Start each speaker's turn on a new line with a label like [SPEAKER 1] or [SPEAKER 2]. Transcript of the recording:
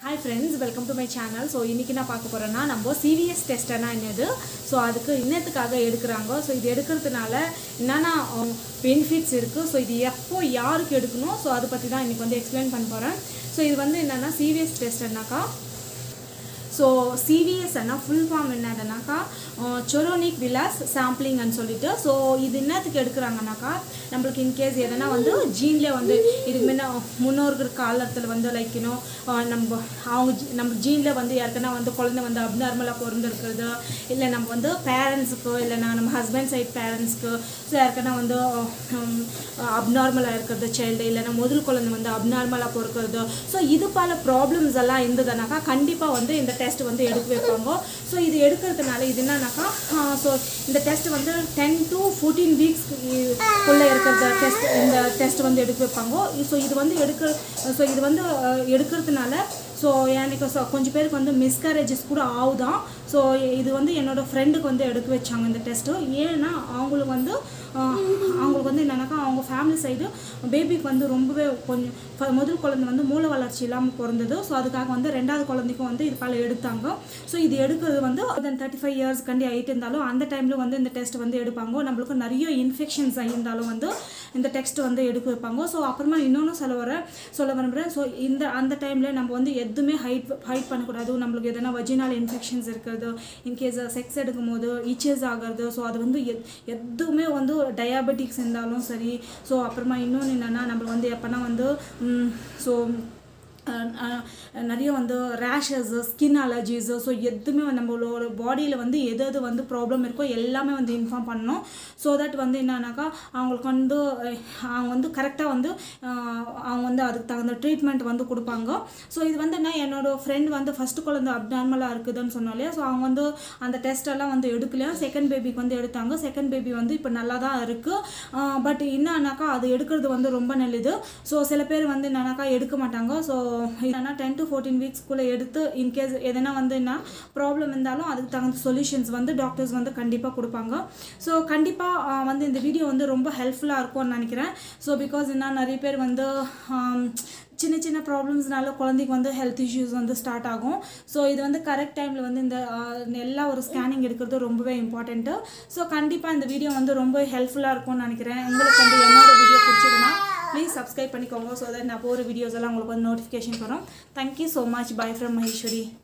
[SPEAKER 1] hi friends welcome to my channel so இன்றைக்கி நான் பார்க்க போகிறேன்னா நம்ம சிவிஎஸ் டெஸ்ட்னா என்னது ஸோ அதுக்கு இன்னத்துக்காக எடுக்கிறாங்க ஸோ இது எடுக்கிறதுனால என்னென்ன பெனிஃபிட்ஸ் இருக்குது ஸோ இது எப்போ யாருக்கு எடுக்கணும் ஸோ அதை பற்றி தான் இன்றைக்கி வந்து எக்ஸ்பிளைன் பண்ண போகிறேன் ஸோ இது வந்து என்னென்னா சிவிஎஸ் டெஸ்ட்னாக்கா ஸோ சிவிஎஸ் அண்ணா ஃபுல் ஃபார்ம் என்னதுனாக்கா சொரோனிக் விலாஸ் சாம்பிளிங்னு சொல்லிட்டு ஸோ இது என்னத்துக்கு எடுக்கிறாங்கனாக்கா நம்மளுக்கு இன்கேஸ் எதனா வந்து ஜீன்லேயே வந்து இதுக்கு முன்ன முன்னோர்கள் காலத்தில் வந்து லைக் இன்னும் நம்ம அவங்க ஜீ- நம்ம ஜீனில் வந்து யாருக்குன்னா வந்து குழந்தை வந்து அப்நார்மலாக பிறந்திருக்கிறது இல்லை நம்ம வந்து பேரண்ட்ஸுக்கு இல்லைனா நம்ம ஹஸ்பண்ட் சைட் பேரண்ட்ஸ்க்கு ஸோ யாருக்குன்னா வந்து அப்நார்மலாக இருக்கிறது சைல்டு இல்லைன்னா முதல் குழந்தை வந்து அப்நார்மலாக பிறக்கிறது ஸோ இது பல ப்ராப்ளம்ஸ் எல்லாம் இருந்ததுனாக்கா கண்டிப்பாக வந்து இந்த டெஸ்ட் வந்து எடுக்க வைப்பாங்க ஸோ இது எடுக்கிறதுனால இது என்னன்னாக்கா ஸோ இந்த டெஸ்ட் வந்து டென் டு ஃபோர்டீன் வீக்ஸ்க்குள்ளே இருக்கிற டெஸ்ட் இந்த டெஸ்ட் வந்து எடுக்க வைப்பாங்க ஸோ இது வந்து எடுக்க ஸோ இது வந்து அஹ், எடுக்கிறதுனால ஸோ எனக்கு so கொஞ்சம் பேருக்கு வந்து மிஸ்கரேஜஸ் கூட ஆகுதான் ஸோ இது வந்து என்னோடய ஃப்ரெண்டுக்கு வந்து எடுக்க வச்சாங்க இந்த டெஸ்ட்டு ஏன்னா அவங்களுக்கு வந்து ஆஹ், அவங்களுக்கு வந்து என்னன்னாக்கா அவங்க ஃபேமிலி சைடு பேபிக்கு வந்து ரொம்பவே கொஞ்சம் ஃப- முதல் குழந்தை வந்து மூல வளர்ச்சி இல்லாமல் பிறந்தது ஸோ அதுக்காக வந்து ரெண்டாவது குழந்தைக்கும் வந்து இது பல எடுத்தாங்க ஸோ இது எடுக்கிறது வந்து தென் தேர்ட்டி ஃபைவ் இயர்ஸ் கண்டி ஆகிட்டு இருந்தாலும் அந்த டைமில் வந்து இந்த டெஸ்ட் வந்து எடுப்பாங்க நம்மளுக்கு நிறைய இன்ஃபெக்ஷன்ஸ் ஆகியிருந்தாலும் வந்து இந்த டெஸ்ட் வந்து எடுக்க வைப்பாங்க ஸோ அப்புறமா இன்னொன்று சொல்ல வர சொல்ல விரும்புகிறேன் ஸோ இந்த அந்த டைமில் நம்ம வந்து எதுவுமே ஹைட் ஹைட் பண்ணக்கூடாது நம்மளுக்கு எதனா வஜினால் இன்ஃபெக்ஷன்ஸ் இருக்கிறது இன்கேஸ் செக்ஸ் எடுக்கும் போது இச்சஸ் ஆகிறது ஸோ அது வந்து எத் எதுவுமே வந்து டயாபெட்டிக்ஸ் இருந்தாலும் சரி ஸோ அப்புறமா இன்னொன்று என்னென்னா நம்ம வந்து எப்போனா வந்து ஸோ நிறைய வந்து ரேஷஸ் ஸ்கின் அலர்ஜிஸு ஸோ எதுவுமே வந்து நம்மளோட பாடியில் வந்து எது எது வந்து ப்ராப்ளம் இருக்கோ எல்லாமே வந்து இன்ஃபார்ம் பண்ணணும் ஸோ தட் வந்து என்னன்னாக்கா அவங்களுக்கு வந்து அஹ், அவங்க வந்து கரெக்டாக வந்து அஹ், அவங்க வந்து அதுக்கு தகுந்த ட்ரீட்மெண்ட் வந்து கொடுப்பாங்க ஸோ இது வந்து என்ன என்னோட ஃப்ரெண்ட் வந்து ஃபஸ்ட்டு குழந்தை அப்நார்மலாக இருக்குதுன்னு சொன்னாலே ஸோ அவங்க வந்து அந்த டெஸ்ட் எல்லாம் வந்து எடுக்கலையா செகண்ட் பேபிக்கு வந்து எடுத்தாங்க செகண்ட் பேபி வந்து இப்போ நல்லா தான் இருக்குது பட் என்னன்னாக்கா அது எடுக்கிறது வந்து ரொம்ப நல்லது ஸோ சில பேர் வந்து என்னன்னாக்கா எடுக்க மாட்டாங்க ஸோ என்னன்னா டென் டு ஃபோர்டீன் வீக்ஸ்க்குள்ளே எடுத்து இன்கேஸ் எதனா வந்து என்ன ப்ராப்ளம் இருந்தாலும் அதுக்கு தகுந்த சொல்யூஷன்ஸ் வந்து டாக்டர்ஸ் வந்து கண்டிப்பாக கொடுப்பாங்க ஸோ கண்டிப்பாக வந்து இந்த வீடியோ வந்து ரொம்ப ஹெல்ப்ஃபுல்லாக இருக்கும்னு நினைக்கிறேன் ஸோ பிகாஸ் என்ன நிறைய பேர் வந்து ஆம், சின்ன சின்ன ப்ராப்ளம்ஸ்னால குழந்தைக்கு வந்து ஹெல்த் இஷ்யூஸ் வந்து ஸ்டார்ட் ஆகும் ஸோ இது வந்து கரெக்ட் டைமில் வந்து இந்த ஆஹ், எல்லா ஒரு ஸ்கேனிங் எடுக்கிறது ரொம்பவே இம்பார்ட்டண்ட்டு ஸோ கண்டிப்பாக இந்த வீடியோ வந்து ரொம்ப ஹெல்ப்ஃபுல்லாக இருக்கும்னு நினைக்கிறேன் உங்களுக்கு வந்து என்னோட வீடியோ பிடிச்சதுன்னா ப்ளீஸ் சப்ஸ்கிரைப் பண்ணிக்கோங்க ஸோ தட் நான் போகிற வீடியோஸ் எல்லாம் உங்களுக்கு வந்து நோட்டிஃபிகேஷன் வரும் thank you so much bye from Maheswari